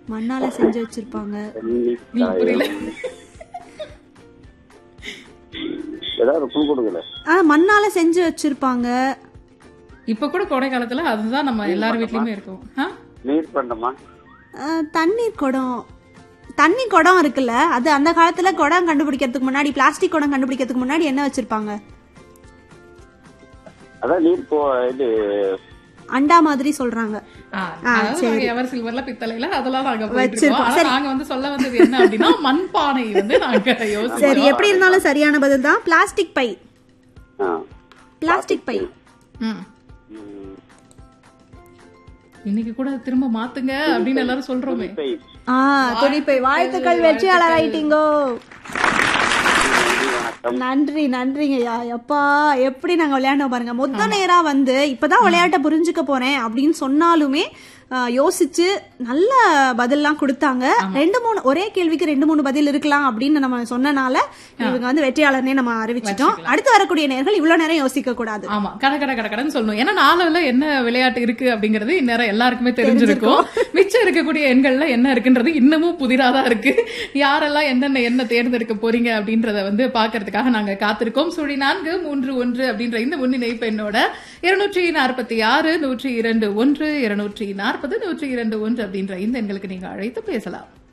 மண்ணால செஞ்சு வச்சிருப்பாங்க புரியல. ஏதாவது ஒரு குழு கொடுக்கல ஆ மண்ணால செஞ்சு வச்சிருப்பாங்க இப்ப கூட கோடை காலத்துல அதுதான் நம்ம எல்லார் வீட்லயுமே இருக்கும் ஆ? நீர் பண்டமா ஆ, தண்ணீர் குடம் தண்ணி குடம் இருக்குல்ல அது அந்த காலத்துல குடம் கண்டுபிடிக்கிறதுக்கு முன்னாடி பிளாஸ்டிக் குடம் கண்டுபிடிக்கிறதுக்கு முன்னாடி என்ன வச்சிருப்பாங்க அதான் நீர் போ இது அண்டா மாதிரி சொல்றாங்க ஆ, அதாவது நாங்க எவர் சில்வர்ல பித்தளைல அதெல்லாம் நாங்க போயிட்டு வச்சிருக்கோம். இருக்கோம். ஆனா நாங்க வந்து சொல்ல வந்தது என்ன அப்படின்னா மண்பானை வந்து நாங்க சரி யோசிச்சோம் எப்படி இருந்தாலும் சரியான பதில் தான் பிளாஸ்டிக் பை ஆ. பிளாஸ்டிக் பை ம். ம். இன்னைக்கு கூட திரும்ப மாத்துங்க அப்படின்னு எல்லாரும் சொல்றோமே பை. ஆ துணிப்பை வாழ்த்துக்கள் வெற்றியாளர் ஆயிட்டீங்கோ நன்றி நன்றிங்கய்யா எப்பா எப்படி நாங்க விளையாண்டோம் பாருங்க மொத்த நேரா வந்து இப்பதான் விளையாட்ட புரிஞ்சுக்க போறேன் அப்படின்னு சொன்னாலுமே ஆ, யோசிச்சு நல்ல பதில்லாம் கொடுத்தாங்க ரெண்டு மூணு ஒரே கேள்விக்கு ரெண்டு மூணு பதில் இருக்கலாம் அப்படின்னு நம்ம சொன்னனால இவங்க வந்து வெற்றியாளர்னே நம்ம அறிவிச்சிட்டோம் அடுத்து வரக்கூடிய நேர்கள் இவ்வளவு நேரம் யோசிக்க கூடாது ஆமா கட கட கட கடன்னு சொல்லணும் ஏன்னா நாலுல என்ன விளையாட்டு இருக்கு அப்படிங்கறது இந்நேரம் எல்லாருக்குமே தெரிஞ்சிருக்கும் மிச்சம் இருக்கக்கூடிய எண்கள்ல என்ன இருக்குன்றது இன்னமும் புதிரா தான் இருக்கு யாரெல்லாம் என்னென்ன என்ன தேர்ந்தெடுக்க போறீங்க அப்படின்றத வந்து பாக்குறதுக்காக நாங்க காத்திருக்கோம் சுழி நான்கு மூன்று ஒன்று அப்படின்ற இந்த முன்னிணைப்பு என்னோட இருநூற்றி நாற்பத்தி ஆறு நூற்றி இரண்டு ஒன்று இருநூற்றி நாற்பது நூற்றி இரண்டு ஒன்று அப்படின்ற இந்த எண்களுக்கு நீங்க அழைத்து பேசலாம்